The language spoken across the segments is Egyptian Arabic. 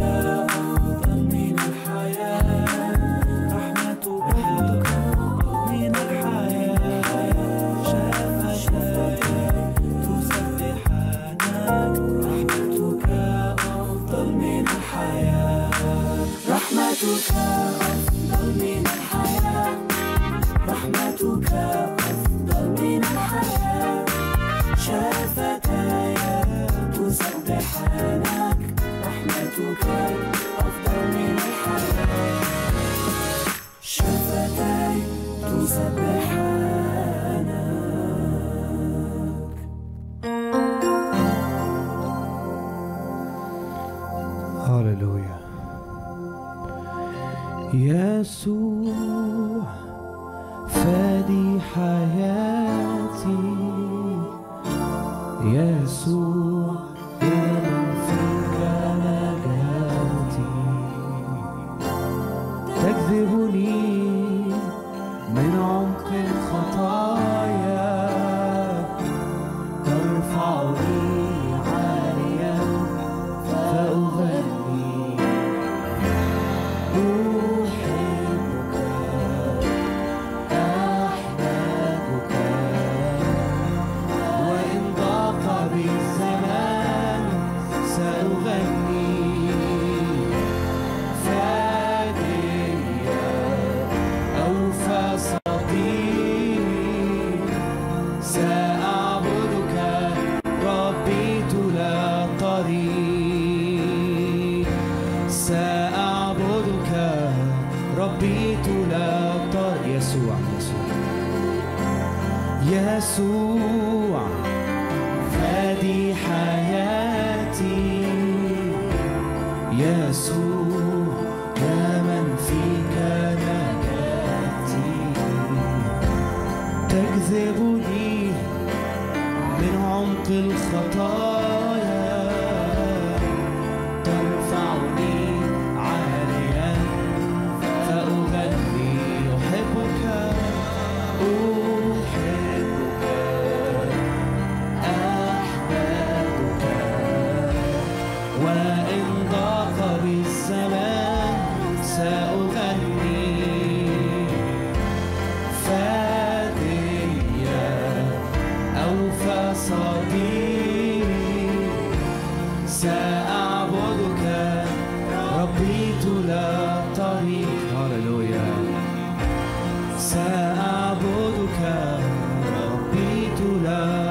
أفضل من الحياة رحمتك أفضل من الحياة شفتاي تسبحانك رحمتك أفضل من الحياة رحمتك أفضل من الحياة رحمتك أفضل من الحياة شفتاي تسبحانك رحمتك أفضل من الحياة شفتاي تسبحانك هللويا يسوع فادي حياتي يسوع من فيك نجاتي تجذبني من عمق الخطايا ترفعني عاليا فأغني أحبك أحبابك وإن ضاق بي الزمان سأغني فاديا أوفى صديق سأعبدك ربي طول الطريق سأعبدك ربي طول الطريق يسوع يسوع يسوع فادي حياتي يسوع يا من فيك نجاتي تجذبني من عمق الخطايا ترفعني عاليا فأغني أحبك أحبك أحبابك وإن ضاق بي الزمان سأغني فاديا أوفى صديق سأعبدك ربي طول الطريق هللويا سأعبدك ربي طول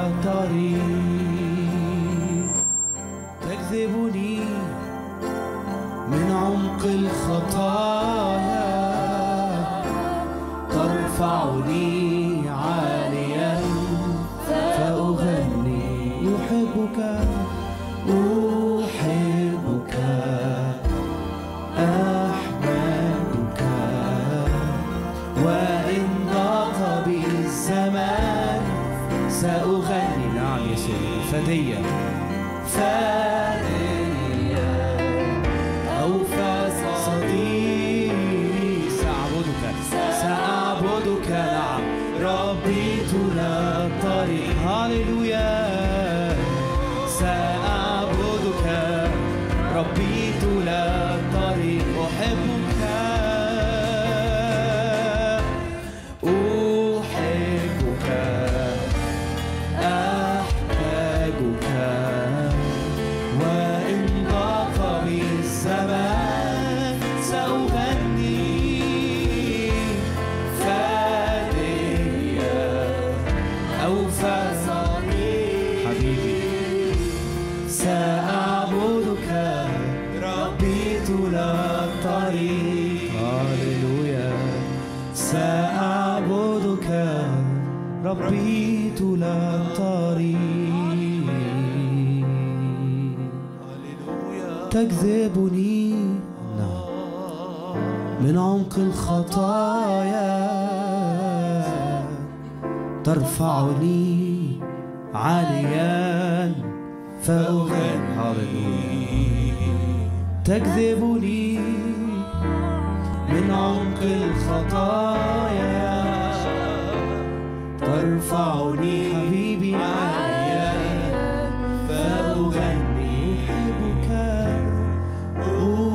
الطريق تجذبني من عمق الخطايا ترفعني عاليا فأغني أحبك أحبك أحمدك وإن ضاق بي الزمان سأغني نعم يسوع فدية فدية أوفى صديق سأعبدك سأعبدك نعم ربي طول الطريق هللويا سأعبدك ربي طول الطريق أحبك أحبك أحتاجك وإن ضاق بي الزمان سأغني فاديا أوفى صديق حبيبي سأعبدك ربي طول الطريق هللويا سأعبدك ربي طول الطريق تجذبني نعم من عمق الخطايا ترفعني عاليا فأغني هللويا تجذبني من عمق الخطايا ترفعني حبيبي عاليا فأغني أحبك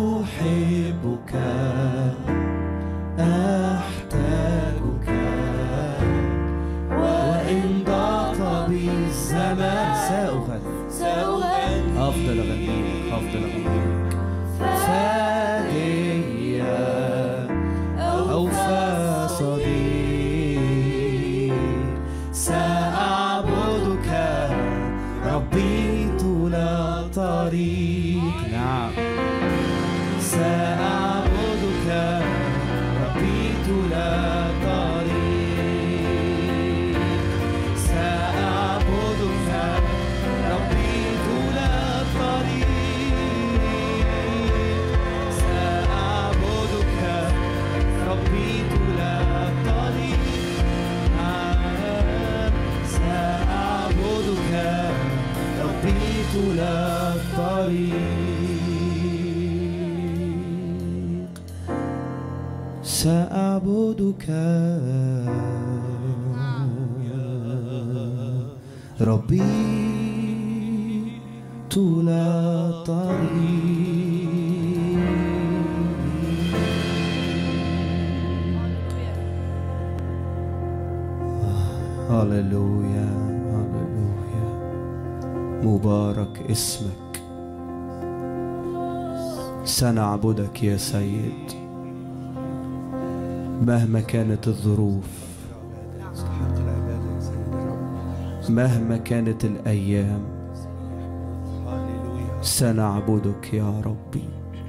طول الطريق سأعبدك ربي طول الطريق هللويا هللويا مبارك اسمك سنعبدك يا سيد مهما كانت الظروف استحق العبادة يا سيد الرب مهما كانت الايام هللويا سنعبدك يا ربي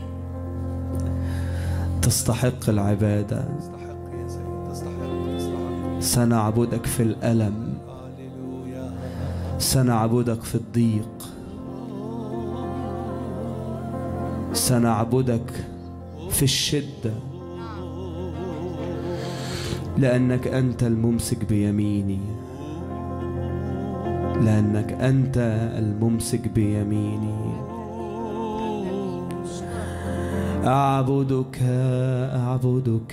تستحق العباده تستحق يا سيد تستحق تستحق سنعبدك في الالم هللويا سنعبدك في الضيق سنعبدك في الشده لانك انت الممسك بيميني لانك انت الممسك بيميني اعبدك اعبدك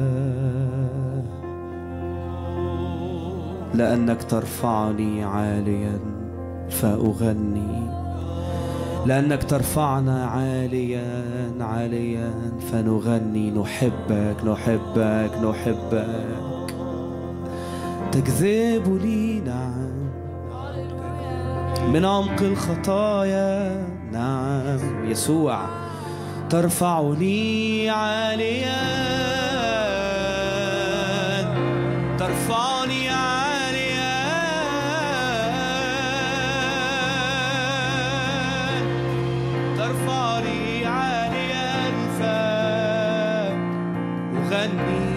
لانك ترفعني عاليا فاغني لانك ترفعنا عاليا عاليا فنغني نحبك نحبك نحبك تجذبني نعم من عمق الخطايا نعم يسوع ترفعني عاليا ترفعني عاليا ترفعني عاليا فأغني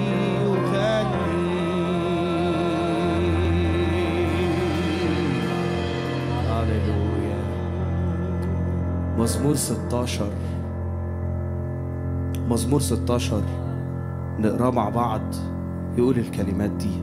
أغني هللويا مزمور 16 مزمور 16 نقراه مع بعض يقول الكلمات دي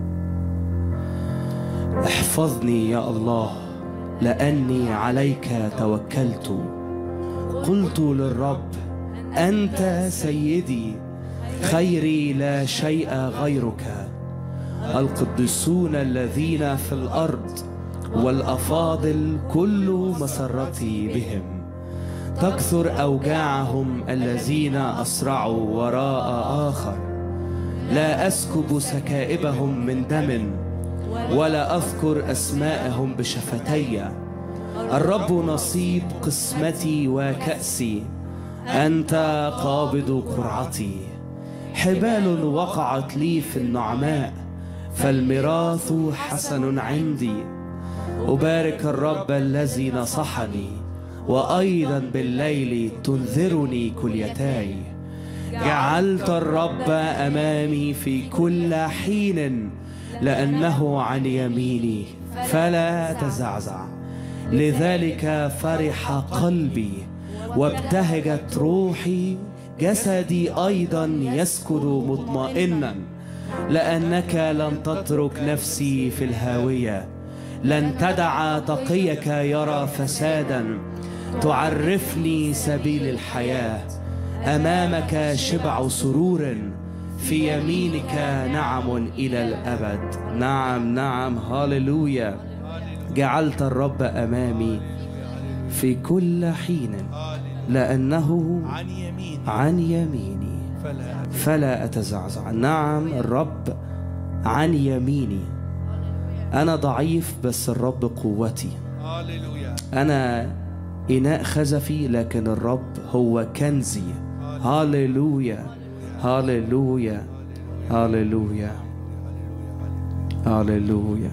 احفظني يا الله لاني عليك توكلت قلت للرب انت سيدي خيري لا شيء غيرك القديسون الذين في الارض والافاضل كل مسرتي بهم تكثر اوجاعهم الذين اسرعوا وراء اخر لا اسكب سكائبهم من دم ولا اذكر اسماءهم بشفتي الرب نصيب قسمتي وكاسي انت قابض قرعتي حبال وقعت لي في النعماء فالميراث حسن عندي أبارك الرب الذي نصحني وأيضا بالليل تنذرني كليتاي جعلت الرب أمامي في كل حين لأنه عن يميني فلا تزعزع لذلك فرح قلبي وابتهجت روحي جسدي أيضا يسكن مطمئنا لأنك لن تترك نفسي في الهاوية لن تدع تقيك يرى فسادا تعرفني سبيل الحياة أمامك شبع سرور في يمينك نعم إلى الأبد نعم نعم هاللويا جعلت الرب أمامي في كل حين لأنه عن يمين عن يميني فلا فلا أتزعزع نعم الرب عن يميني أنا ضعيف بس الرب قوتي هللويا أنا إناء خزفي لكن الرب هو كنزي هاليلويا هاليلويا هاليلويا هاليلويا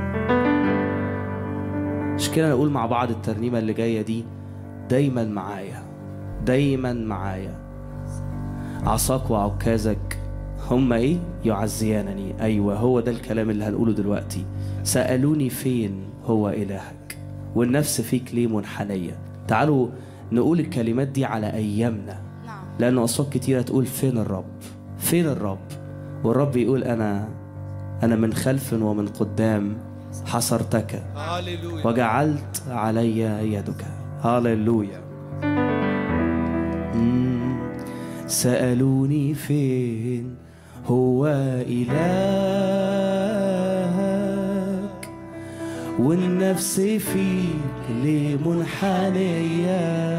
مش كده نقول مع بعض الترنيمة اللي جاية دي دايما معايا دايما معايا عصاك وعكازك هما ايه يعزيانني ايوه هو ده الكلام اللي هنقوله دلوقتي سالوني فين هو الهك والنفس فيك ليه منحنيه تعالوا نقول الكلمات دي على ايامنا نعم لان اصوات كتيره تقول فين الرب فين الرب والرب يقول انا انا من خلف ومن قدام حصرتك هللويا وجعلت علي يدك هاليلويا مم. سألوني فين هو إلهك والنفس فيك ليه منحنية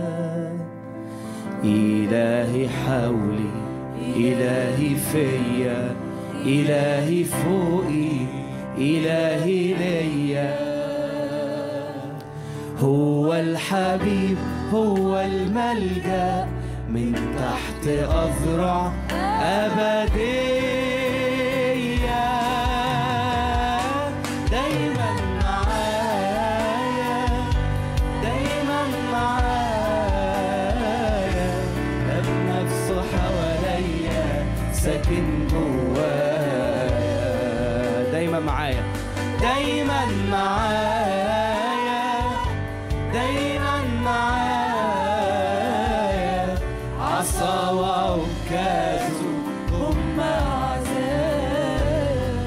إلهي حولي إلهي فيا إلهي فوقي إلهي ليا هو الحبيب هو الملجأ من تحت أذرع أبدية دايما معايا دايما معايا ده بنفسه حواليا ساكن جوايا دايما معايا دايما معايا دايما معايا عصا وعكازه هم عزايا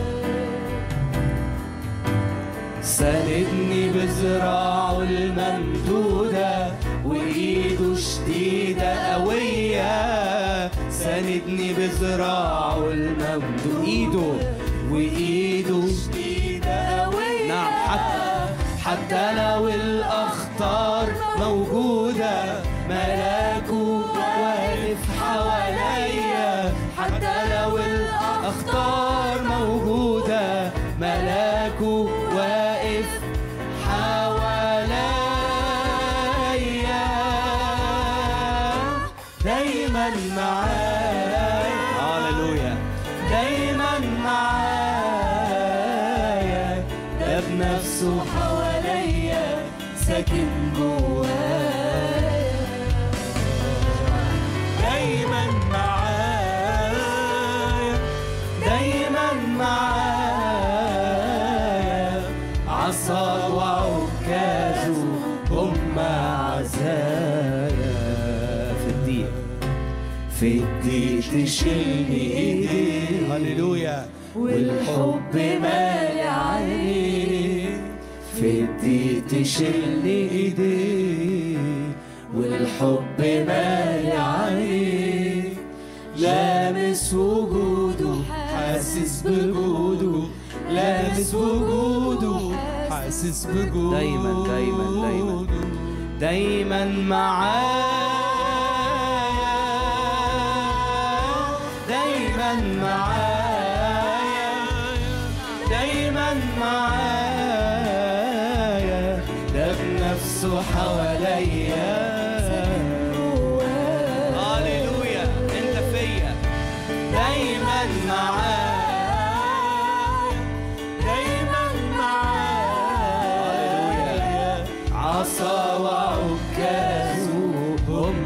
ساندني بذراعه الممدودة وإيده شديدة قوية ساندني بذراعه الممدودة إيده وإيده شديدة قوية نعم حتى حتى لو الأخطار موجودة ملاكه واقف حواليا حتى لو الأخطار موجودة ملاكه واقف حواليا دايما معايا هاللويا دايما معايا ده بنفسه حواليا ساكن جوايا دايما معايا دايما معايا عصا وعكازه هم عزايا في الضيق في الضيق تشيلني ايديه هللويا والحب مالي عيني في الضيق تشيلني ايديه والحب مالي عيني لامس وجوده حاسس بجوده لامس وجوده حاسس بجوده دايما- دايما- دايما. دايما معايا دايما معايا دايما معايا ده بنفسه حواليا هاليلويا انت فيا دايما معايا دايما معايا عصا وعكازه هم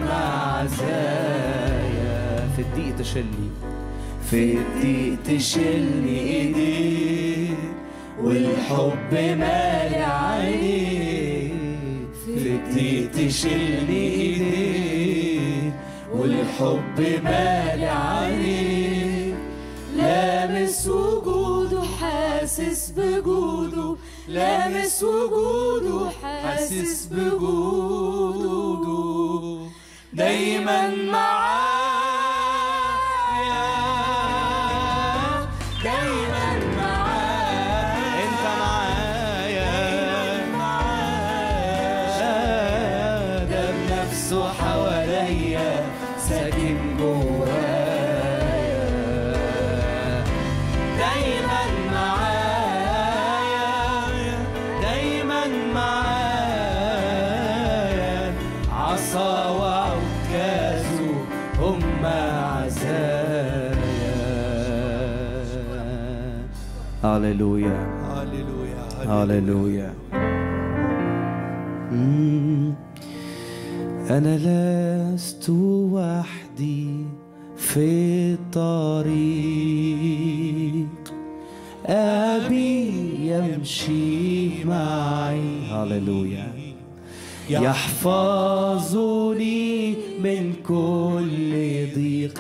عزايا في الضيق تشيلني في الضيق تشيلني ايديه والحب مالي عيني في الضيق تشيلني ايديه والحب مالي عيني لامس وجوده حاسس بجوده لامس وجوده حاسس بجوده دايما معايا دايما معايا انت معايا ده بنفسه حواليا ساكن جوايا دايما معايا دايما معايا عصا وعكازه هم عزايا هللويا هللويا هللويا مم. أنا لست وحدي في الطريق أبي يمشي معي هللويا يحفظني من كل ضيق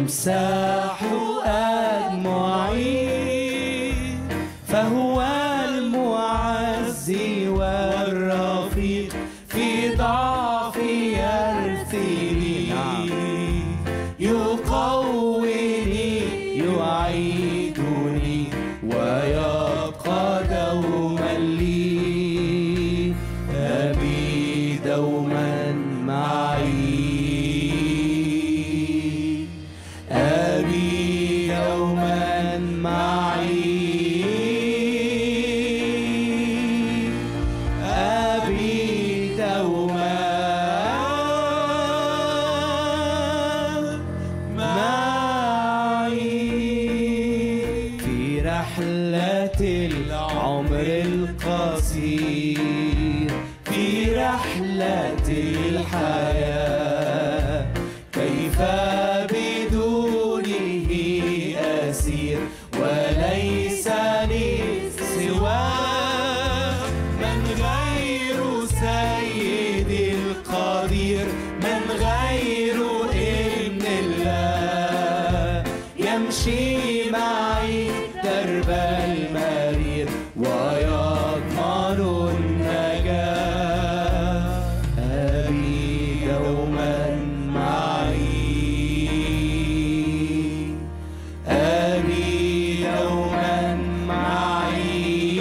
يمسح أدمعي فهو يعيدني ويبقى دوما لي أبي دوما معي أبي دوما معي أبي دوما معي في رحلة العمر القصير في رحلة الحياة كيف بدونه أسير وليس لي سواه من غير سيد القدير من غير ابن الله يمشي معي درب المرير ويضمن النجاة أبي دوما معي أبي دوما معي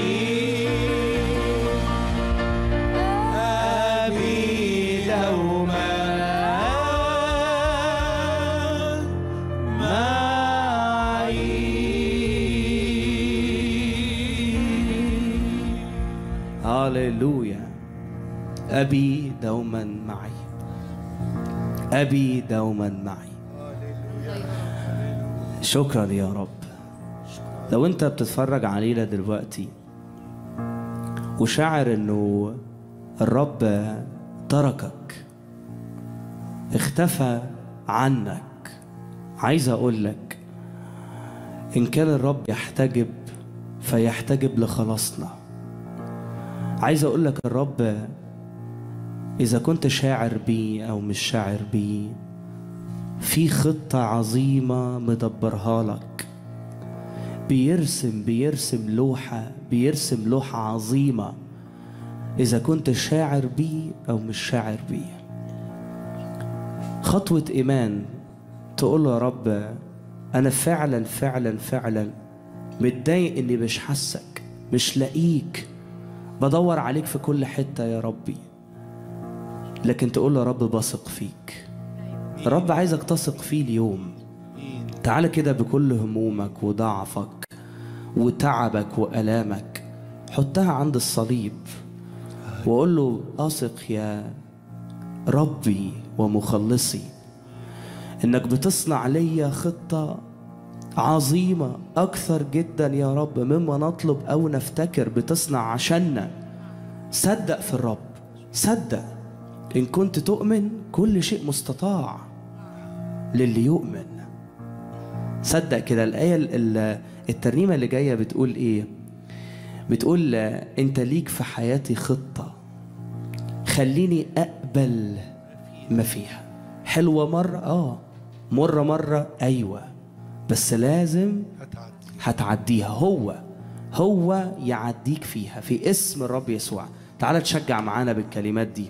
أبي دوما معي هاليلويا أبي دوما معي أبي دوما معي شكرا يا رب لو انت بتتفرج علينا دلوقتي وشاعر انه الرب تركك اختفى عنك عايز اقول لك ان كان الرب يحتجب فيحتجب لخلاصنا عايز اقول لك الرب اذا كنت شاعر بيه او مش شاعر بيه في خطة عظيمة مدبرها لك بيرسم بيرسم لوحة بيرسم لوحة عظيمة إذا كنت شاعر بيه أو مش شاعر بيه خطوة إيمان تقول له يا رب أنا فعلا فعلا فعلا متضايق إني مش حاسك مش لاقيك بدور عليك في كل حتة يا ربي لكن تقول له يا رب بثق فيك الرب عايزك تثق فيه اليوم تعال كده بكل همومك وضعفك وتعبك وألامك حطها عند الصليب وقول له أثق يا ربي ومخلصي إنك بتصنع ليا خطة عظيمة أكثر جدا يا رب مما نطلب أو نفتكر بتصنع عشاننا صدق في الرب صدق إن كنت تؤمن كل شيء مستطاع للي يؤمن صدق كده الآية ال- ال- الترنيمة اللي جاية بتقول إيه بتقول آه، أنت ليك في حياتي خطة خليني أقبل ما فيها حلوة مرة آه مرة مرة أيوة بس لازم هتعديها هو هو يعديك فيها في اسم الرب يسوع تعال تشجع معانا بالكلمات دي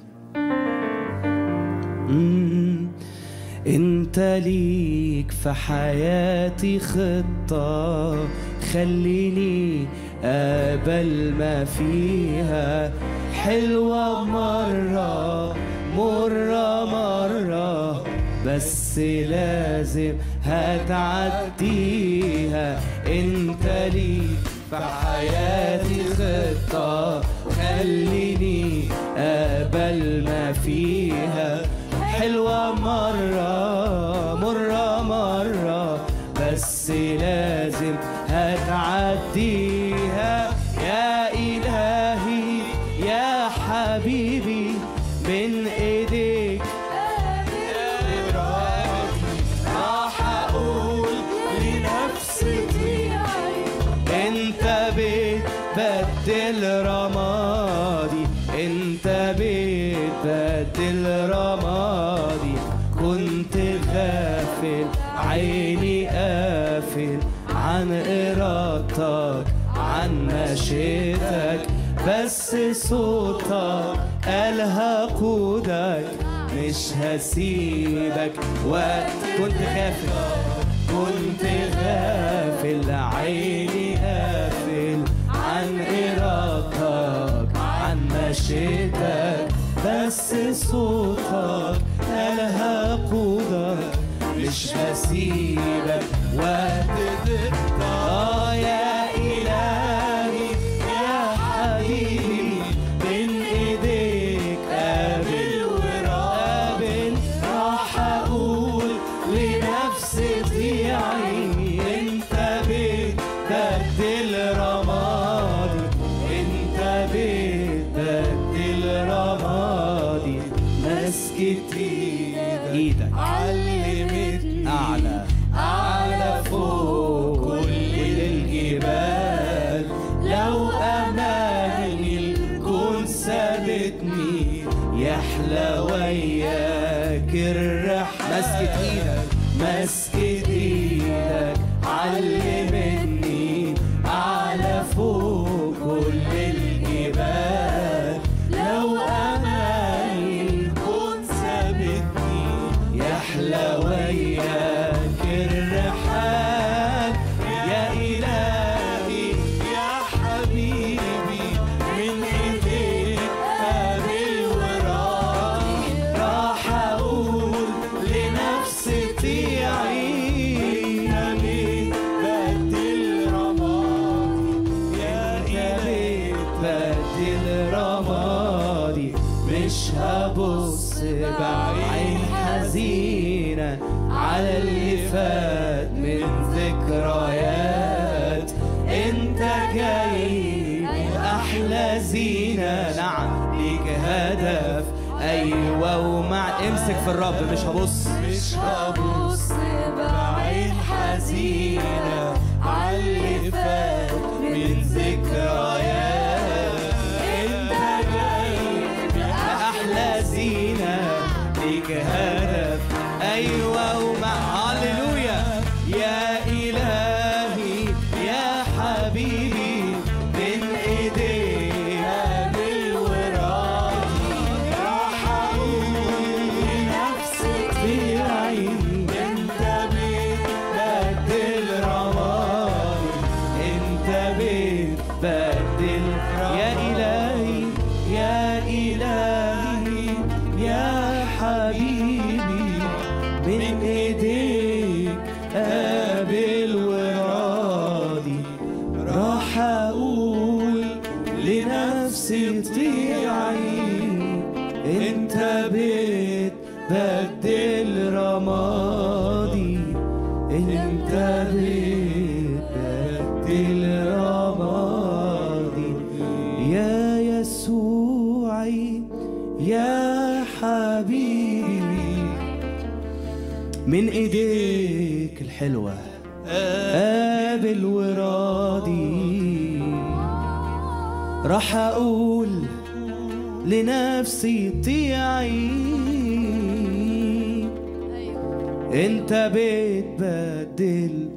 مم. انت ليك في حياتي خطة خليني اقبل ما فيها حلوة مرة مرة مرة بس لازم هتعديها انت ليك في حياتي خطة خليني اقبل ما فيها حلوة مرة مرة مرة بس لازم هتعديها يا إلهي يا حبيبي من إيديك راح أقول لنفسي انت بتبدل رمادي انت بتبدل رمادي كنت غافل عيني قافل عن ارادتك عن مشيتك بس صوتك قال هقودك مش هسيبك وقت كنت غافل كنت غافل عيني قافل عن إرادتك عن مشيتك بس صوتك قالها قودك مش هسيبك وقت آه يا إلهي يا حبيبي بين إيديك قابل وقابل راح أقول لنفسي طيعي أنت بتبدل رمادي أنت بتبدل رمادي مسكت إيدك علمتني أعلى أعلى فوق كل الجبال لو أماني الكون سابتني يحلى وياك الرح مسكت إيدك مسكت إيدك علمني أعلى فوق كل الجبال لو أماني الكون سابتني يحلى وياك الرحال يا إلهي يا حبيبي من إيديك قابل وراي راح أقول لنفسي طيعي نبي بدل رمادي يا إلهي بدل رمادي مش هبص بعين حزينة على اللي فات من ذكريات انت جاي بأحلى زينة نعم ليك هدف ايوه ومع امسك في الرب مش هبص مش هبص بعين حزينة على اللي فات من ذكريات انت جاي بأحلى زينة ليك هدف أيوة ومع هللويا يا إلهي يا حبيبي بين إيديك قابل وراضي راح أقول لنفسي في عيني أنت بتبدل رمادي أنت بتبدل يا إلهي يا إلهي يا حبيبي من إيديك قابل وراضي راح أقول لنفسي طيعي أنت بتبدل رمادي أنت بتبدل رمادي يا يسوعي يا حبيبي من ايديك الحلوة قابل وراضي راح اقول لنفسي طيعي انت بتبدل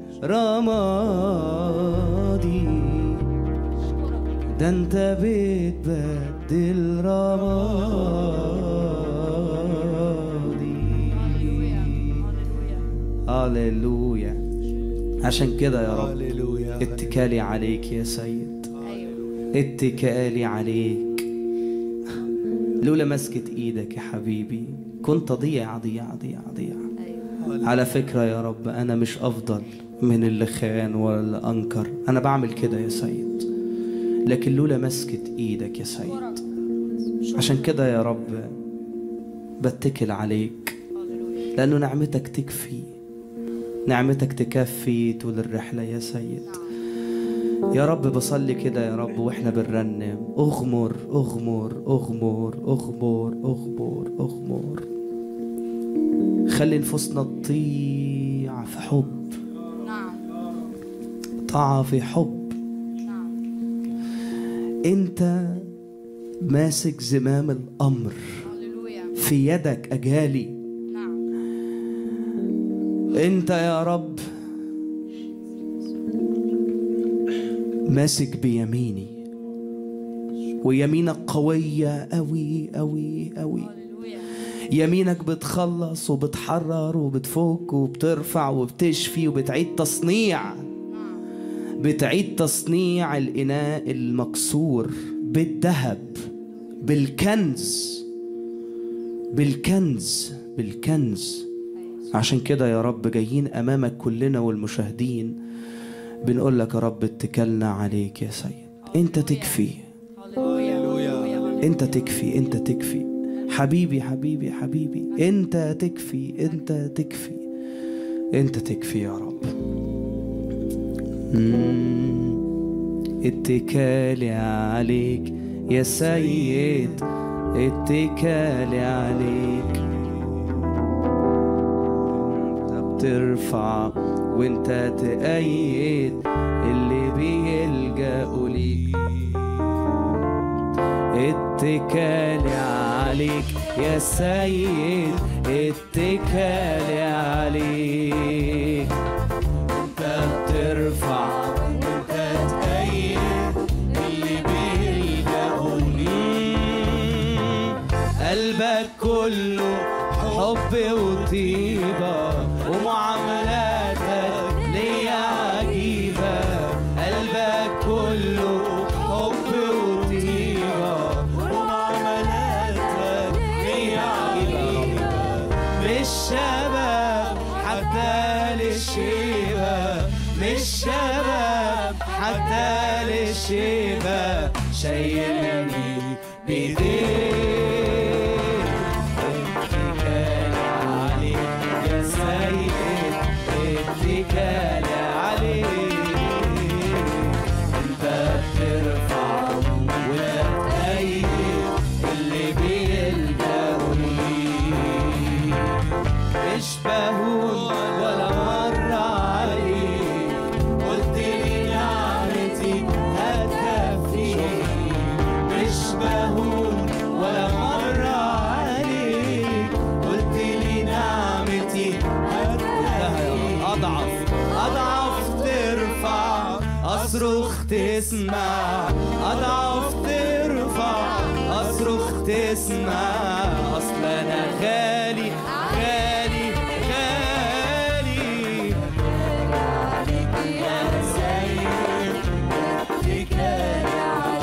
رمادي ده انت بتبدل رمادي هللويا عشان كده يا رب هللويا اتكالي عليك يا سيد اتكالي عليك لولا مسكة ايدك يا حبيبي كنت ضيع ضيع ضيع ضيع على فكرة يا رب أنا مش أفضل من اللي خان ولا اللي أنكر أنا بعمل كده يا سيد لكن لولا مسكة إيدك يا سيد عشان كده يا رب بتكل عليك لأنه نعمتك تكفي نعمتك تكفي طول الرحلة يا سيد يا رب بصلي كده يا رب واحنا بنرنم اغمر اغمر اغمر اغمر اغمر اغمر خلي نفوسنا تطيع في حب نعم طاعة في حب نعم انت ماسك زمام الامر هللويا في يدك اجالي نعم انت يا رب ماسك بيميني ويمينك قوية أوي أوي أوي هللويا يمينك بتخلص وبتحرر وبتفك وبترفع وبتشفي وبتعيد تصنيع بتعيد تصنيع الإناء المكسور بالذهب بالكنز بالكنز بالكنز عشان كده يا رب جايين أمامك كلنا والمشاهدين بنقول لك يا رب اتكلنا عليك يا سيد انت تكفي هللويا انت تكفي انت تكفي حبيبي حبيبي حبيبي انت تكفي انت تكفي انت تكفي يا رب مم. اتكالي عليك يا سيد اتكالي عليك انت بترفع وانت تأيد اللي بيلجأوا ليك اتكالي عليك يا سيد اتكالي عليك انت بترفع وانت تأيد اللي بيلجأوا ليك قلبك كله حب وطيبة ومعاملاتك ليا عجيبة قلبك كله حب وطيبة ومعاملاتك ليا عجيبة مش شباب حتى للشيبة مش شباب حتى للشيبة شايلني بإيديك اتكالي عليك يا سيد اتكالي عليك انت بترفع وتأيد اللي بيلجأوا ليك مش بهون ولا مرة عليك قلت لي نعمتي هتكفيك مش بهون ولا مرة عليك قلت لي نعمتي هتكفيك أضعف أضعف ترفع أصرخ تسمع أضعف ترفع أصرخ تسمع أصل أنا غالي غالي غالي يا سيد اتكالي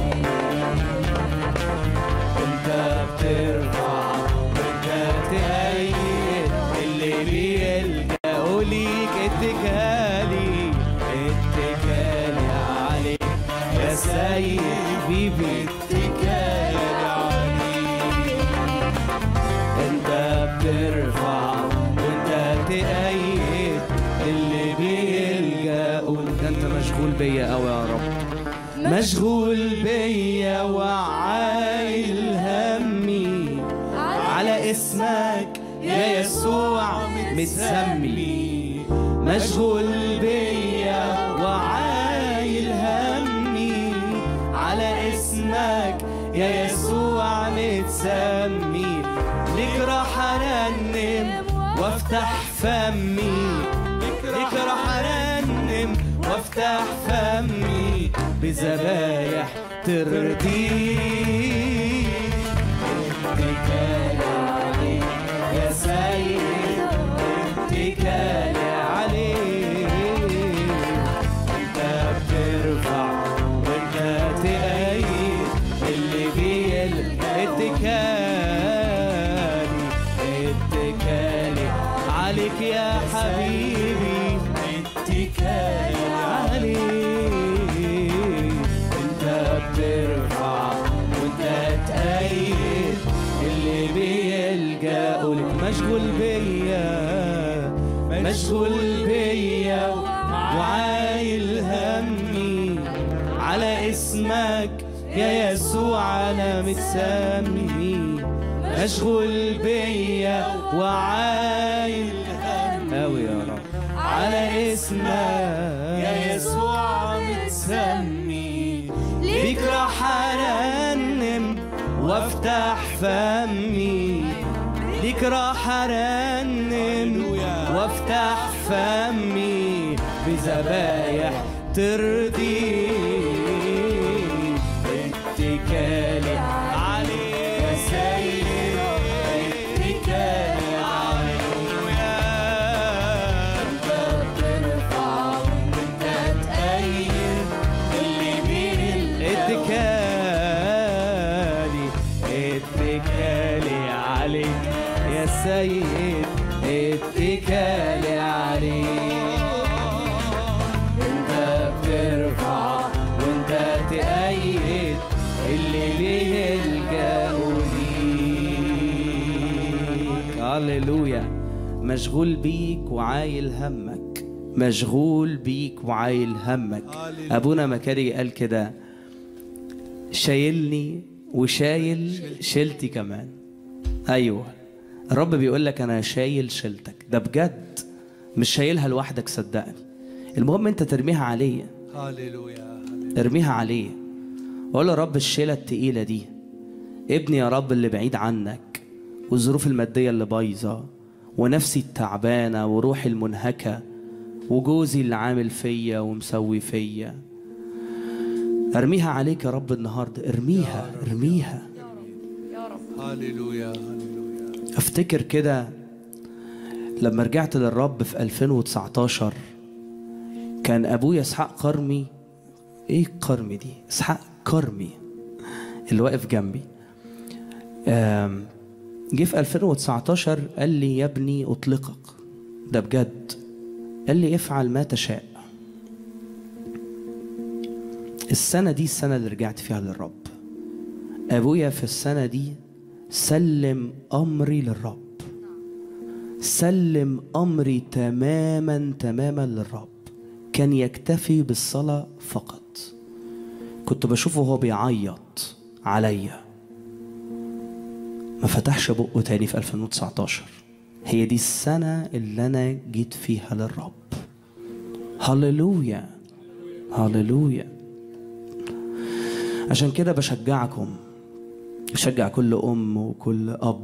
انت بترفع وانت تأيد اللي بيلجأوا ليك اتكالي اتكالي عليك يا سيد بيبي اتكالي عليك انت بترفع وانت تأيد اللي بيلجأوا ده انت مشغول بيا قوي يا رب مشغول بيا وعايل همي على اسمك يا يسوع متسمي مشغول بيا وعايل همي على اسمك يا يسوع متسمي لك راح ارنم وافتح فمي لك راح ارنم وافتح فمي بذبايح ترضيك اتكالي عليك يا سيد اتكالي عليك انت بترفع وانت تأيد اللي بيل اتكالي اتكالي عليك يا حبيبي اتكالي عليك انت بترفع وانت تأيد اللي بيلجأوا لك مشغول بيا مشغول بيا وعايل همي على اسمك يا يسوع انا متسمي مشغول بيا وعايل قوي يا رب على اسمك يا يسوع متسمي ليك راح ارنم وافتح فمي ليك راح ارنم وافتح فمي بذبايح ترضيك اتكالي عليك يا سيد اتكالي زايد اتكالي عليك انت بترفع وانت تأيد اللي بيلجأوا ليك هللويا مشغول بيك وعايل همك مشغول بيك وعايل همك ابونا مكاري قال كده شايلني وشايل شيلتي كمان ايوه الرب بيقول لك انا شايل شيلتك ده بجد مش شايلها لوحدك صدقني المهم انت ترميها عليا هللويا ارميها عليه وقول له يا رب الشيله التقيله دي ابني يا رب اللي بعيد عنك والظروف الماديه اللي بايظه ونفسي التعبانه وروحي المنهكه وجوزي اللي عامل فيا ومسوي فيا ارميها عليك يا رب النهارده ارميها ارميها هللويا هللويا افتكر كده لما رجعت للرب في 2019 كان ابويا اسحاق قرمي ايه قرمي دي اسحاق كرمي اللي واقف جنبي آم، جه في 2019 قال لي يا ابني اطلقك ده بجد قال لي افعل ما تشاء السنة دي السنة اللي رجعت فيها للرب أبويا في السنة دي سلم أمري للرب سلم أمري تماما تماما للرب كان يكتفي بالصلاة فقط كنت بشوفه وهو بيعيط عليا ما فتحش بقه تاني في 2019 هي دي السنة اللي أنا جيت فيها للرب هللويا هللويا عشان كده بشجعكم بشجع كل أم وكل أب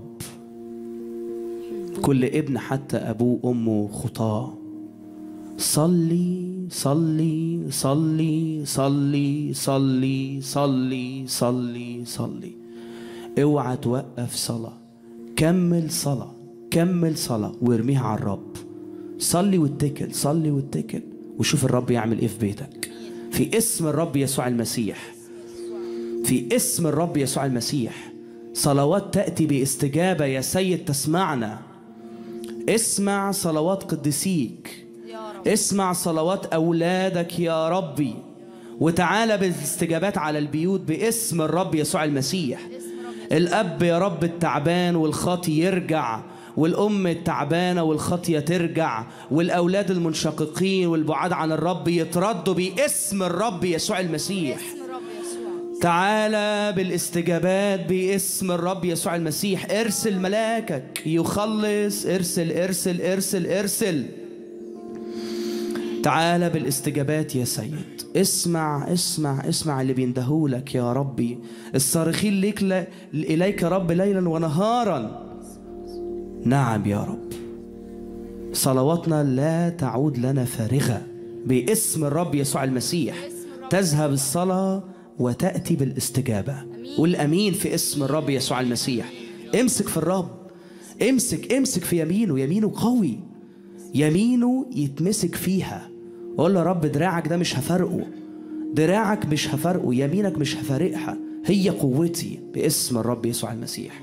كل ابن حتى أبوه وأمه خطاه صلي صلي صلي صلي صلي صلي صلي صلي اوعى توقف صلاة كمل صلاة كمل صلاة وارميها على الرب صلي واتكل صلي واتكل وشوف الرب يعمل ايه في بيتك في اسم الرب يسوع المسيح في اسم الرب يسوع المسيح صلوات تأتي باستجابة يا سيد تسمعنا اسمع صلوات قديسيك اسمع صلوات أولادك يا ربي وتعالى بالاستجابات على البيوت باسم الرب يسوع المسيح الأب يا رب التعبان والخاطي يرجع والأم التعبانة والخاطية ترجع والأولاد المنشققين والبعاد عن الرب يتردوا باسم الرب يسوع المسيح تعالى بالاستجابات باسم الرب يسوع المسيح ارسل ملاكك يخلص ارسل ارسل ارسل ارسل تعالى بالاستجابات يا سيد اسمع اسمع اسمع اللي بيندهولك يا ربي الصارخين ليك ل... إليك يا رب ليلا ونهارا نعم يا رب صلواتنا لا تعود لنا فارغة باسم الرب يسوع المسيح تذهب الصلاة وتأتي بالاستجابة والأمين في اسم الرب يسوع المسيح امسك في الرب امسك امسك في يمينه يمينه قوي يمينه يتمسك فيها قول له يا رب دراعك ده مش هفرقه دراعك مش هفرقه يمينك مش هفارقها هي قوتي باسم الرب يسوع المسيح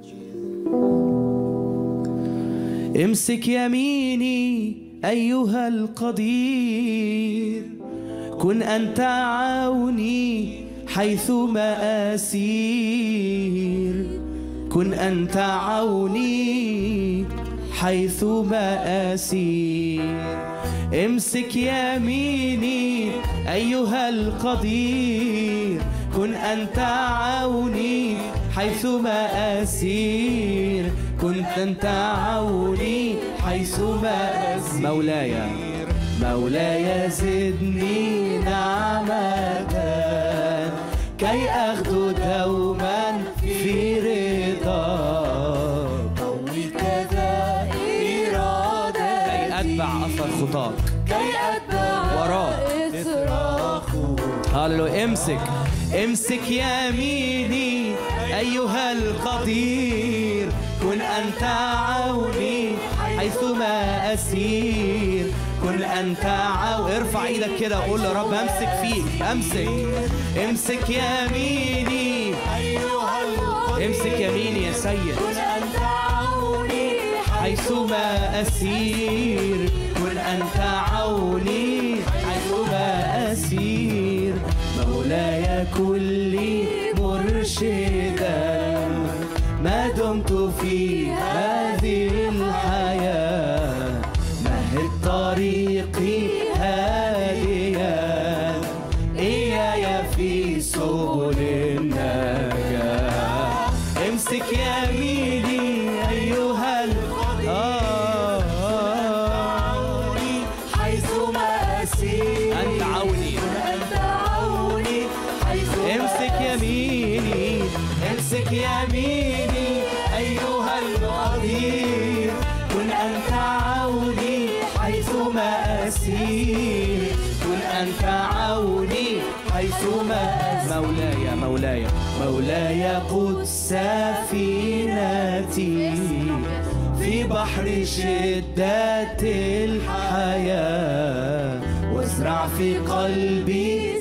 امسك يميني ايها القدير كن انت عوني حيثما اسير كن انت عوني حيثما اسير امسك يميني ايها القدير كن انت عوني حيثما اسير كنت انت عوني حيثما اسير مولاي مولاي زدني نعمة كي أخذ دوما في رضاك قوي كذا إرادة كي أتبع أثر خطاك كي أتبع وراك إصراخه هللويا امسك امسك يميني ايها القدير كن انت عوني حيثما اسير كن انت عون ارفع ايدك كده وقول يا رب امسك فيك امسك امسك يميني أيها القدير امسك يميني يا سيد كن أنت عوني حيثما أسير كن أنت عوني حيثما أسير مولاي كلي مرشدا ما دمت في هذه الحياة مهد طريقي هاديا إياي في سبل النجاة امسك يميني أيها ال- آه، آه. حيثما أسير أنت عوني أنت عوني حيثما امسك يميني امسك يميني أيها القدير كن أنت عوني حيثما أسير كن أنت عوني حيثما مولاي مولاي مولاي قد سفينتي في بحر شدة الحياة وازرع في قلبي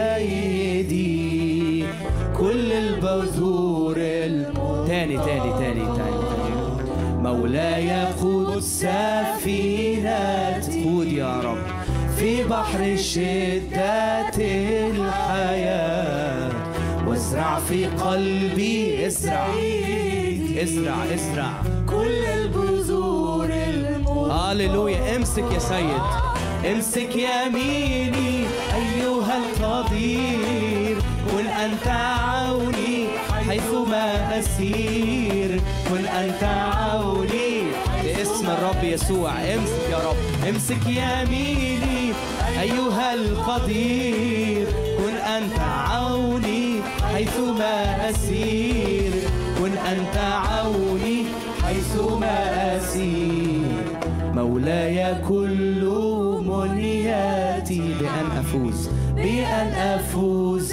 سيدي كل البذور ال... تاني تاني تاني تاني تاني مولاي قود سفينتي قود يا رب في بحر شدة الحياة وازرع في قلبي ازرع ازرع ازرع كل البذور الموت هاليلويا امسك يا سيد امسك يميني ايها القدير كن انت عوني حيثما اسير كن انت عوني باسم الرب يسوع امسك يا رب امسك يميني ايها القدير كن انت عوني حيثما اسير كن انت عوني حيثما أسير مولاي كل منياتي بأن أفوز بأن أفوز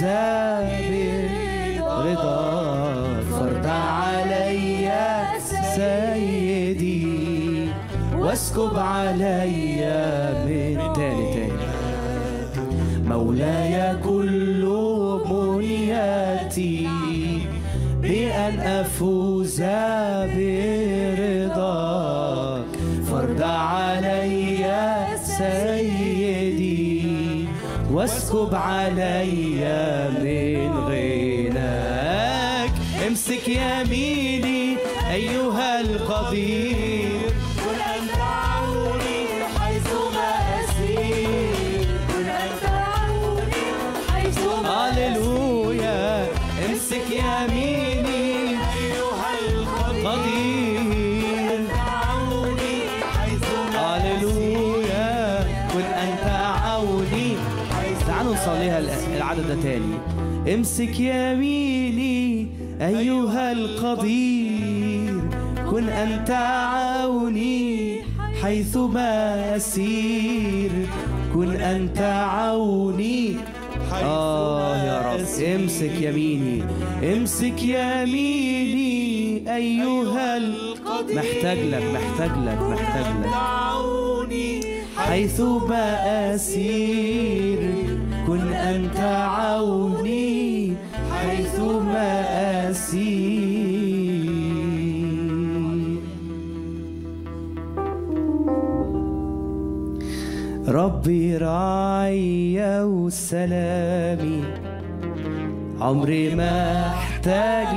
برضا فرض علي سيدي واسكب علي من تاني تاني مولاي كل منياتي بأن أفوز برضاك فرض علي سيدي واسكب علي من غناك امسك يميني أيها القدير كن أنت عوني حيثما أسير كن أنت عوني حيثما هللويا امسك يميني أيها القدير قدير عوني حيثما هللويا كن انت عوني تعالوا نصليها ال- العدد ده تاني امسك يميني ايها القدير كن انت عوني حيثما اسير كن انت عوني آه يا رب امسك يميني امسك يميني أيها القدير محتاج لك محتاج لك محتاج لك عوني حيث ما أسير كن أنت عوني حيث ما أسير ربي راعي وسلامي عمري ما احتاج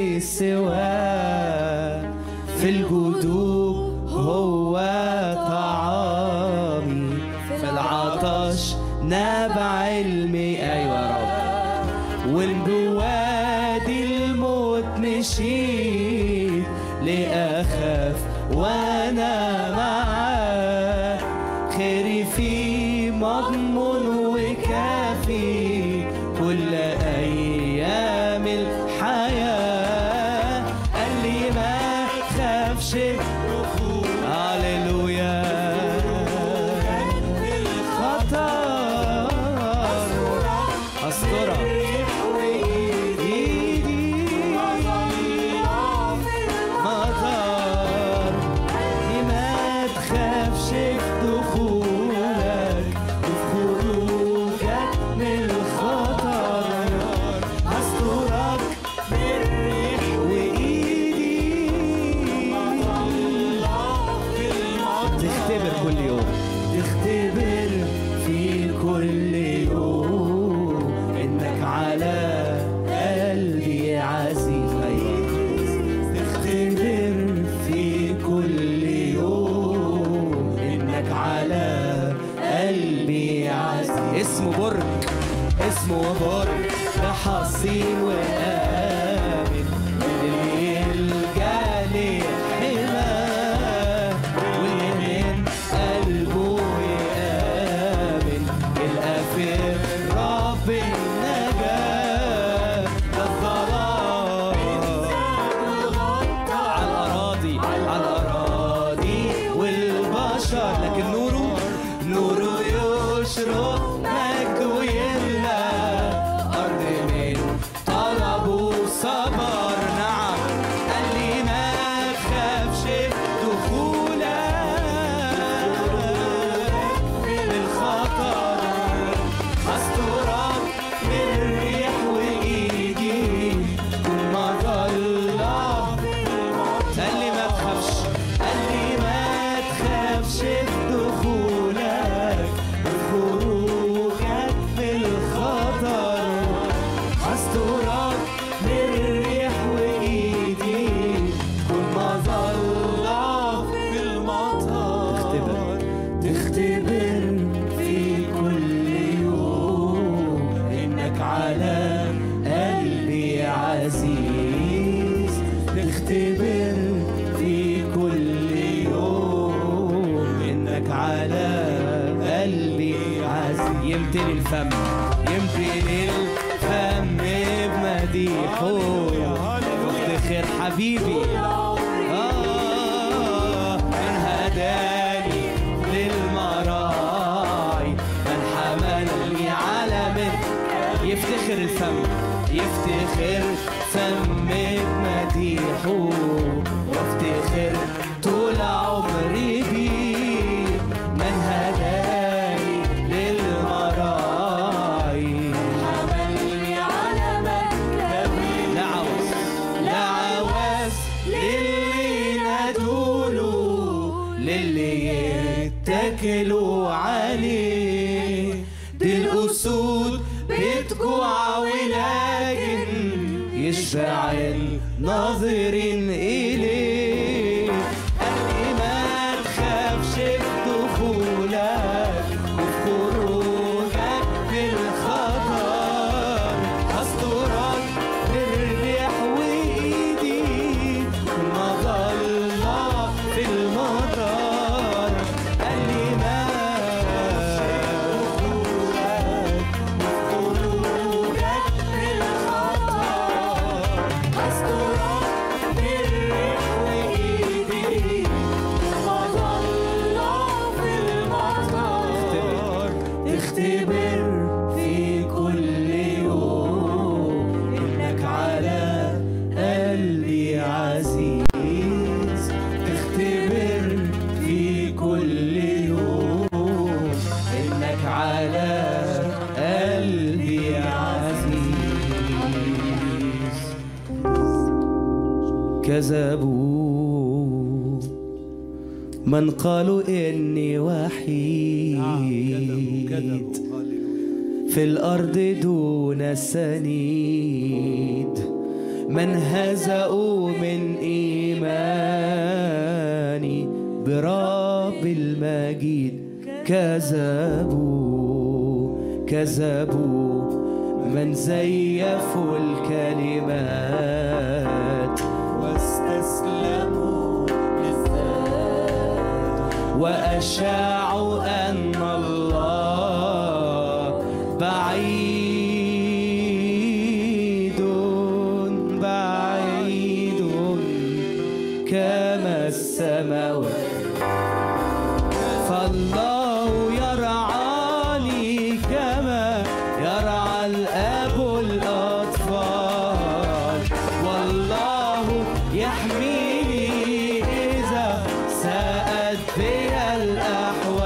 لسواه في الجدوب هو طعامي في العطش نبع الماء ايوه يا رب والبوادي الموت مشيت لأخاف وأنا معاه خيري في مضمون وكافي كل أيام الحياة قال لي ما تخافش هللويا الخطر أسترك إيدي مطر كل حصين وآمن اللي يلجأ لحماه واللي من قلبه يآمن يلقى في الرب النجاة ده الظلام على الأراضي على الأراضي والبشر لكن نوره نوره يشرق مجده يملى أرض من طلبه صبر نعم قال لي ما تخافش دخولك بالخطر أسترك من الريح وإيدي كل ما ضل قال لي ما تخافش قال لي ما تخافش بدخولك وخروجك بالخطر استرك من الريح وايدي كل ما ظل في المطر تختبر تختبر في كل يوم انك على قلبي عزيز تختبر في كل يوم انك على قلبي عزيز يمتلي الفم يمتلي الفم بمديحه وافتخر حبيبي آه من هداني للمراعي من حملني على من يفتخر الفم يفتخر فم بمديحه وافتخر طول عمري بيه من هداني للمراعي حملني على مكتبي لا عوز لا عوز للي ندوله للي يتكلوا عليه دي الأسود بتجوع ولكن يشبع الناظرين إليه قال لي ما تخافش بدخولك وخروجك بالخطر أسترك بالريح وإيدي كل ما ضل في المطر قال لي ما خروجك بالخطر أسترك بالريح وإيدي ما ضل في المطر تختبر في كل يوم إنك على قلبي عزيز تختبر في كل يوم إنك على قلبي عزيز كذبوا من قالوا إني وحيد في الأرض دون سنيد من هزأوا من إيماني برب المجيد كذبوا كذبوا من زيفوا الكلمات واستسلموا للذات وأشاعوا أن الله بعيد بعيد كما السماوات فالله يرعاني كما يرعى الأب الأطفال والله يحميني إذا ساءت بي الأحوال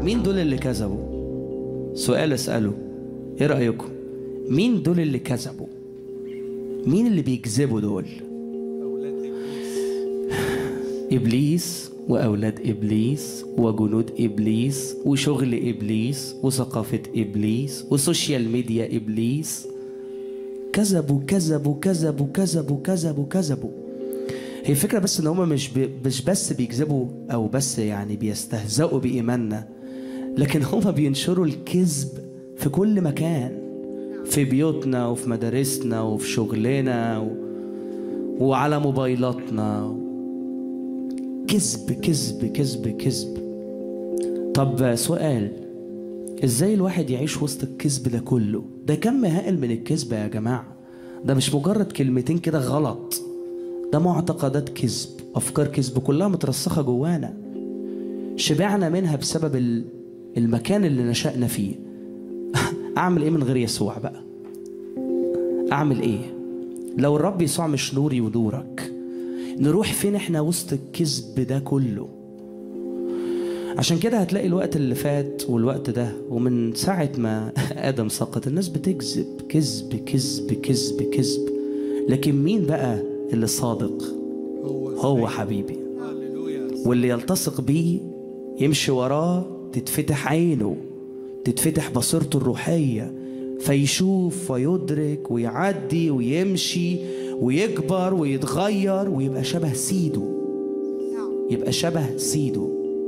مين دول اللي كذبوا سؤال اساله ايه رايكم مين دول اللي كذبوا مين اللي بيكذبوا دول ابليس واولاد ابليس وجنود ابليس وشغل ابليس وثقافه ابليس وسوشيال ميديا ابليس كذبوا كذبوا كذبوا كذبوا كذبوا كذبوا هي الفكره بس ان هم مش ب... مش بس بيكذبوا او بس يعني بيستهزئوا بايماننا لكن هم بينشروا الكذب في كل مكان في بيوتنا وفي مدارسنا وفي شغلنا و... وعلى موبايلاتنا كذب كذب كذب كذب طب سؤال ازاي الواحد يعيش وسط الكذب ده كله ده كم هائل من الكذب يا جماعة ده مش مجرد كلمتين كده غلط ده معتقدات كذب أفكار كذب كلها مترسخة جوانا شبعنا منها بسبب ال- المكان اللي نشأنا فيه أعمل إيه من غير يسوع بقى أعمل إيه لو الرب يسوع مش نوري ونورك نروح فين احنا وسط الكذب ده كله عشان كده هتلاقي الوقت اللي فات والوقت ده ومن ساعة ما آدم سقط الناس بتكذب كذب كذب كذب كذب لكن مين بقى اللي صادق هو حبيبي هللويا واللي يلتصق بيه يمشي وراه تتفتح عينه تتفتح بصيرته الروحية فيشوف ويدرك ويعدي ويمشي ويكبر ويتغير ويبقى شبه سيده يبقى شبه سيده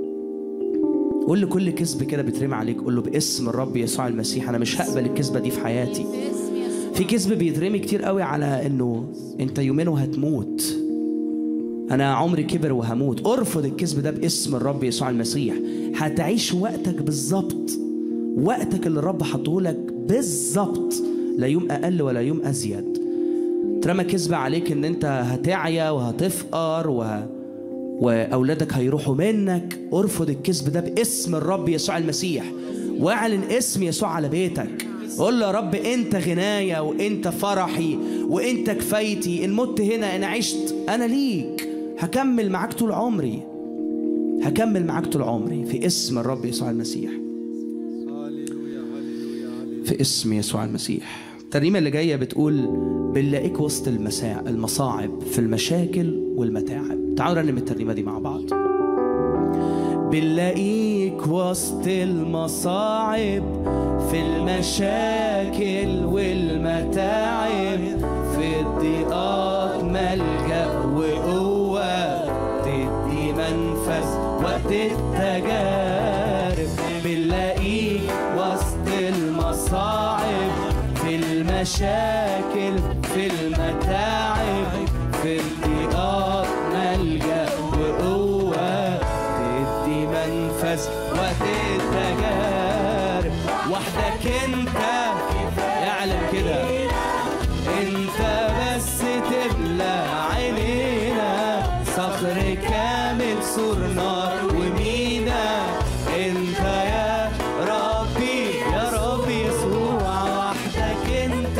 قول لكل كذب كده بيترمي عليك قول له باسم الرب يسوع المسيح انا مش هقبل الكذبه دي في حياتي في كذب بيترمي كتير قوي على انه انت يومين وهتموت انا عمري كبر وهموت ارفض الكذب ده باسم الرب يسوع المسيح هتعيش وقتك بالظبط وقتك اللي الرب حطه لك بالظبط لا يوم اقل ولا يوم ازيد ترمى كذبة عليك ان انت هتعيا وهتفقر وه... واولادك هيروحوا منك ارفض الكذب ده باسم الرب يسوع المسيح واعلن اسم يسوع على بيتك قول له يا رب انت غنايا وانت فرحي وانت كفايتي ان مت هنا انا عشت انا ليك هكمل معاك طول عمري هكمل معاك طول عمري في اسم الرب يسوع المسيح هللويا هللويا هللويا في اسم يسوع المسيح الترنيمة اللي جاية بتقول بنلاقيك وسط المساع المصاعب في المشاكل والمتاعب تعالوا نرنم الترنيمة دي مع بعض بنلاقيك وسط المصاعب في المشاكل والمتاعب في الضيقات ملجأ وقوة تدي منفذ وقت التجارب بنلاقيك وسط المصاعب في المشاكل في المتاعب في الضيقات ملجأ وقوة تدي منفذ وقت التجارب وحدك انت اعلن كده انت بس تملى عينينا صخر كامل سور نار ومينا انت يا ربي يا رب يسوع وحدك انت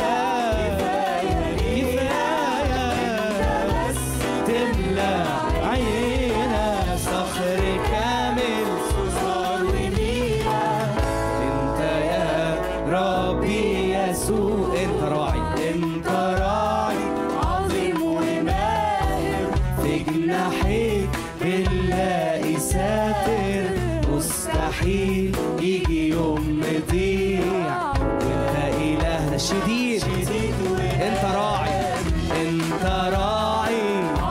كفايه بس تملى عينينا صخر كامل سور ومينا انت يا ربي يسوع انت راعي انت راعي عظيم وماهر في جناحيك بنلاقي ساتر مستحيل يجي يوم نضيع وانت الهنا شديد انت راعي انت راعي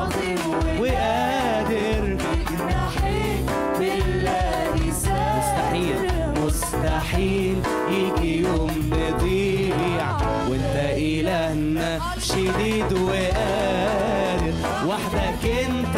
وقادر مستحيل مستحيل يجي يوم نضيع وانت الهنا شديد وقادر وحدك انت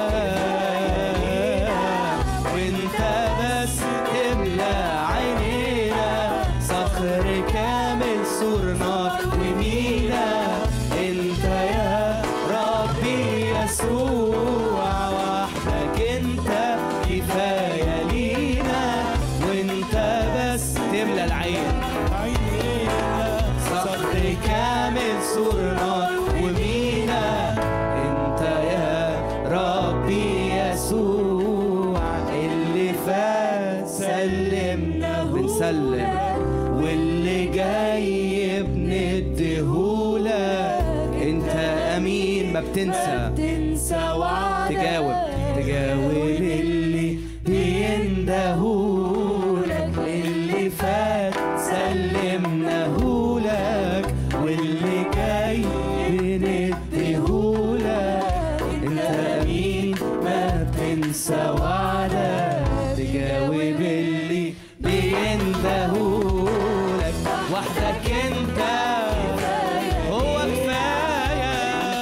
وانت بس تملى عينينا صخر كامل سور نار ومينا انت يا ربي يسوع وحدك انت كفايه لينا وانت بس تملى العين صخر كامل سور نار ومين بنسلم واللي جاي بنديهولك انت امين ما بتنسى تنسى وعدك تجاوب تجاوب اللي بيندهولك اللي فات سلمناهولك واللي جاي بنديهولك انت امين ما بتنسى وعدك تجاوب اللي بيندهولك وحدك انت هو كفايه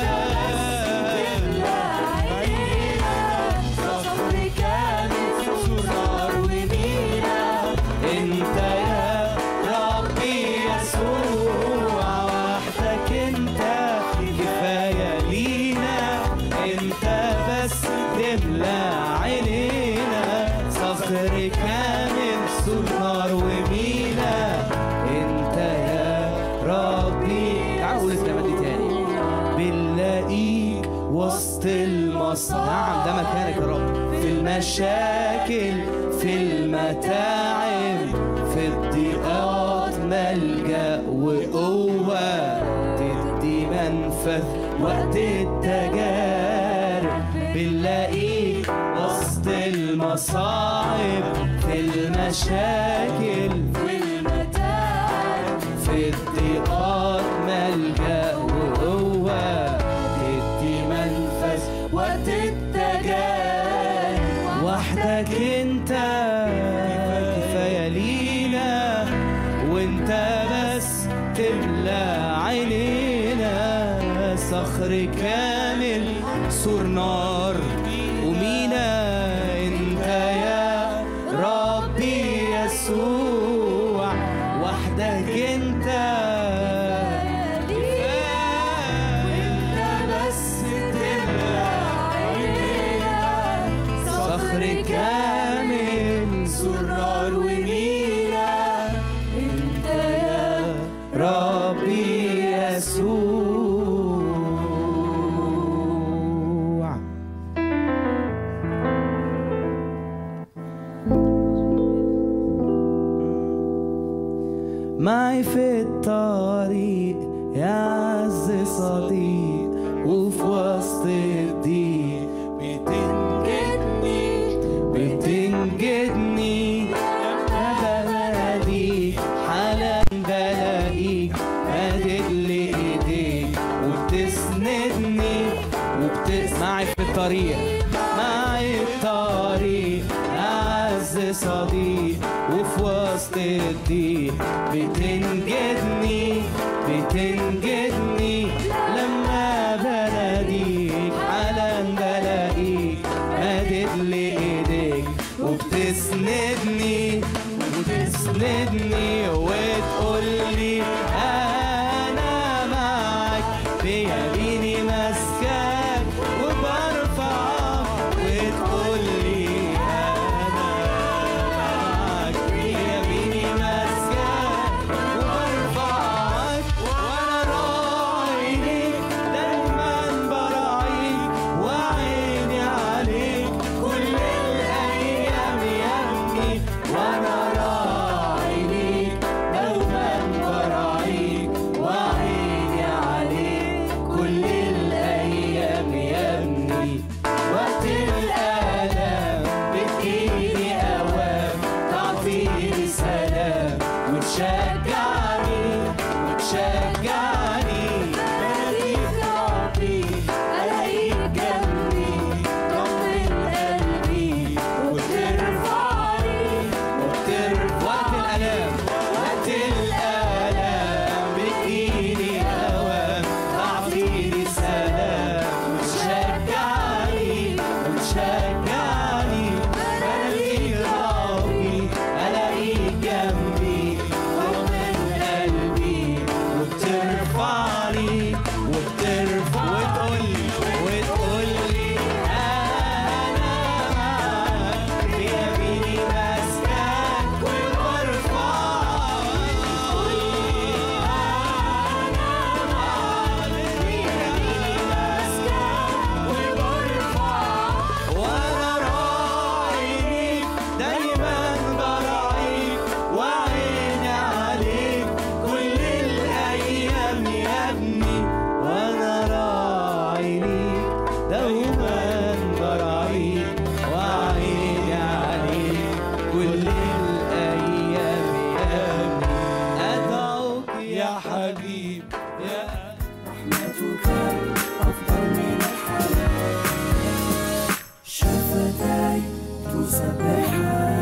انت يا ربي يسوع وحدك انت كفايه لينا انت بس تملى عينينا صخر كامل سور نار ومينا انت يا ربي تعال نقول الكلمات دي تاني بنلاقيك وسط المصنع نعم ده مكانك يا رب في المشاكل في المتاعب في الضيقات ملجأ وقوة تدي منفذ وقت التجارب بنلاقيك وسط المصاعب في المشاكل في الضيقات ملجأ وقوة تدي منفذ وقت التجارب وحدك انت كفاية لينا وانت بس تملى عينينا صخر كامل سور نار ومينا انت يا ربي يسوع وحدك انت انت بس تملى صخر كامل سور نار ومينا انت يا ربي يسوع معي في الطريق يا عز صديق وفي وسط الضيق بتنجدني بتنجدني لما بناديك حالا بلاقيك مادد لي ايديك وبتسندني وبتس معي في الطريق معي الطريق أعز صديق وفي وسط الضيق بتنجدني بتنجدني لما بناديك حالا بلاقيك مادد لي ايديك وبتسندني وتسندني وتقولي انا معك بيميني ماسكاك وبرفعك وتقولي انا معك بيميني ماسكاك وبرفعك وانا راعي ليك دايما براعيك وعيني عليك كل الايام يا ابني وانا راعي ليك حياتك أفضل من الحياة شفتاي تسبحان